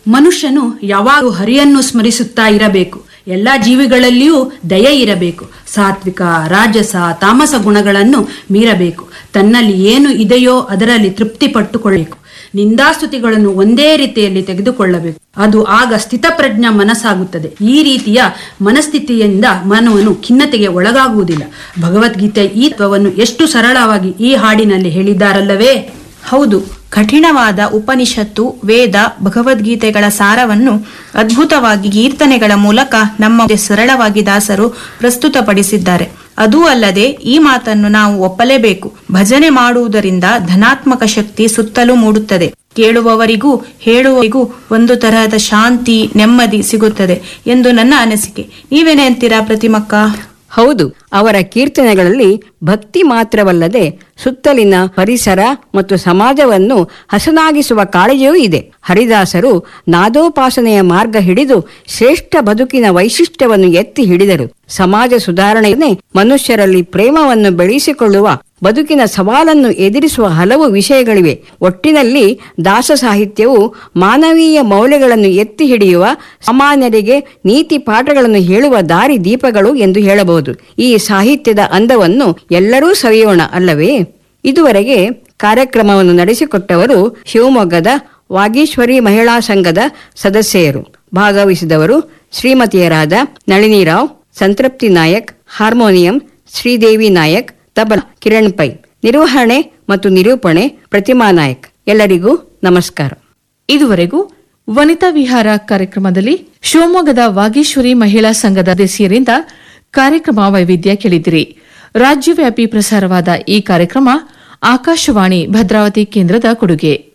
ಮನುಷ್ಯನು ಯಾವಾಗ ಹರಿಯನ್ನು ಸ್ಮರಿಸುತ್ತಾ ಇರಬೇಕು ಎಲ್ಲ ಜೀವಿಗಳಲ್ಲಿಯೂ ದಯೆ ಇರಬೇಕು ಸಾತ್ವಿಕ ರಾಜಸ ತಾಮಸ ಗುಣಗಳನ್ನು ಮೀರಬೇಕು ತನ್ನಲ್ಲಿ ಏನು ಇದೆಯೋ ಅದರಲ್ಲಿ ತೃಪ್ತಿ ಪಟ್ಟುಕೊಳ್ಳಬೇಕು ನಿಂದಾಸ್ತುತಿಗಳನ್ನು ಒಂದೇ ರೀತಿಯಲ್ಲಿ ತೆಗೆದುಕೊಳ್ಳಬೇಕು ಅದು ಆಗ ಸ್ಥಿತಪ್ರಜ್ಞ ಮನಸ್ಸಾಗುತ್ತದೆ ಈ ರೀತಿಯ ಮನಸ್ಥಿತಿಯಿಂದ ಮಾನವನು ಖಿನ್ನತೆಗೆ ಒಳಗಾಗುವುದಿಲ್ಲ ಭಗವದ್ಗೀತೆ ಈ ತತ್ವವನ್ನು ಎಷ್ಟು ಸರಳವಾಗಿ ಈ ಹಾಡಿನಲ್ಲಿ ಹೇಳಿದ್ದಾರಲ್ಲವೇ ಹೌದು ಕಠಿಣವಾದ ಉಪನಿಷತ್ತು ವೇದ ಭಗವದ್ಗೀತೆಗಳ ಸಾರವನ್ನು ಅದ್ಭುತವಾಗಿ ಕೀರ್ತನೆಗಳ ಮೂಲಕ ನಮ್ಮ ಮುಂದೆ ಸರಳವಾಗಿ ದಾಸರು ಪ್ರಸ್ತುತಪಡಿಸಿದ್ದಾರೆ ಅದೂ ಅಲ್ಲದೆ ಈ ಮಾತನ್ನು ನಾವು ಒಪ್ಪಲೇಬೇಕು ಭಜನೆ ಮಾಡುವುದರಿಂದ ಧನಾತ್ಮಕ ಶಕ್ತಿ ಸುತ್ತಲೂ ಮೂಡುತ್ತದೆ ಕೇಳುವವರಿಗೂ ಹೇಳುವವರಿಗೂ ಒಂದು ತರಹದ ಶಾಂತಿ ನೆಮ್ಮದಿ ಸಿಗುತ್ತದೆ ಎಂದು ನನ್ನ ಅನಿಸಿಕೆ ನೀವೇನೇ ಅಂತೀರಾ ಪ್ರತಿಮಕ್ಕ ಹೌದು ಅವರ ಕೀರ್ತನೆಗಳಲ್ಲಿ ಭಕ್ತಿ ಮಾತ್ರವಲ್ಲದೆ ಸುತ್ತಲಿನ ಪರಿಸರ ಮತ್ತು ಸಮಾಜವನ್ನು ಹಸನಾಗಿಸುವ ಕಾಳಜಿಯೂ ಇದೆ ಹರಿದಾಸರು ನಾದೋಪಾಸನೆಯ ಮಾರ್ಗ ಹಿಡಿದು ಶ್ರೇಷ್ಠ ಬದುಕಿನ ವೈಶಿಷ್ಟ್ಯವನ್ನು ಎತ್ತಿ ಹಿಡಿದರು ಸಮಾಜ ಸುಧಾರಣೆಯನ್ನೇ ಮನುಷ್ಯರಲ್ಲಿ ಪ್ರೇಮವನ್ನು ಬೆಳೆಸಿಕೊಳ್ಳುವ ಬದುಕಿನ ಸವಾಲನ್ನು ಎದುರಿಸುವ ಹಲವು ವಿಷಯಗಳಿವೆ ಒಟ್ಟಿನಲ್ಲಿ ದಾಸ ಸಾಹಿತ್ಯವು ಮಾನವೀಯ ಮೌಲ್ಯಗಳನ್ನು ಎತ್ತಿ ಹಿಡಿಯುವ ಸಾಮಾನ್ಯರಿಗೆ ನೀತಿ ಪಾಠಗಳನ್ನು ಹೇಳುವ ದಾರಿ ದೀಪಗಳು ಎಂದು ಹೇಳಬಹುದು ಈ ಸಾಹಿತ್ಯದ ಅಂದವನ್ನು ಎಲ್ಲರೂ ಸವಿಯೋಣ ಅಲ್ಲವೇ ಇದುವರೆಗೆ ಕಾರ್ಯಕ್ರಮವನ್ನು ನಡೆಸಿಕೊಟ್ಟವರು ಶಿವಮೊಗ್ಗದ ವಾಗೀಶ್ವರಿ ಮಹಿಳಾ ಸಂಘದ ಸದಸ್ಯರು ಭಾಗವಹಿಸಿದವರು ಶ್ರೀಮತಿಯರಾದ ನಳಿನಿರಾವ್ ಸಂತೃಪ್ತಿ ನಾಯಕ್ ಹಾರ್ಮೋನಿಯಂ ಶ್ರೀದೇವಿ ನಾಯಕ್ ತಬಲ ಕಿರಣ್ ಪೈ ನಿರ್ವಹಣೆ ಮತ್ತು ನಿರೂಪಣೆ ಪ್ರತಿಮಾ ನಾಯಕ್ ಎಲ್ಲರಿಗೂ ನಮಸ್ಕಾರ ಇದುವರೆಗೂ ವನಿತಾ ವಿಹಾರ ಕಾರ್ಯಕ್ರಮದಲ್ಲಿ ಶಿವಮೊಗ್ಗದ ವಾಗೀಶ್ವರಿ ಮಹಿಳಾ ಸಂಘದ ಸದಸ್ಯರಿಂದ ಕಾರ್ಯಕ್ರಮ ವೈವಿಧ್ಯ ಕೇಳಿದಿರಿ ರಾಜ್ಯವ್ಯಾಪಿ ಪ್ರಸಾರವಾದ ಈ ಕಾರ್ಯಕ್ರಮ ಆಕಾಶವಾಣಿ ಭದ್ರಾವತಿ ಕೇಂದ್ರದ ಕೊಡುಗೆ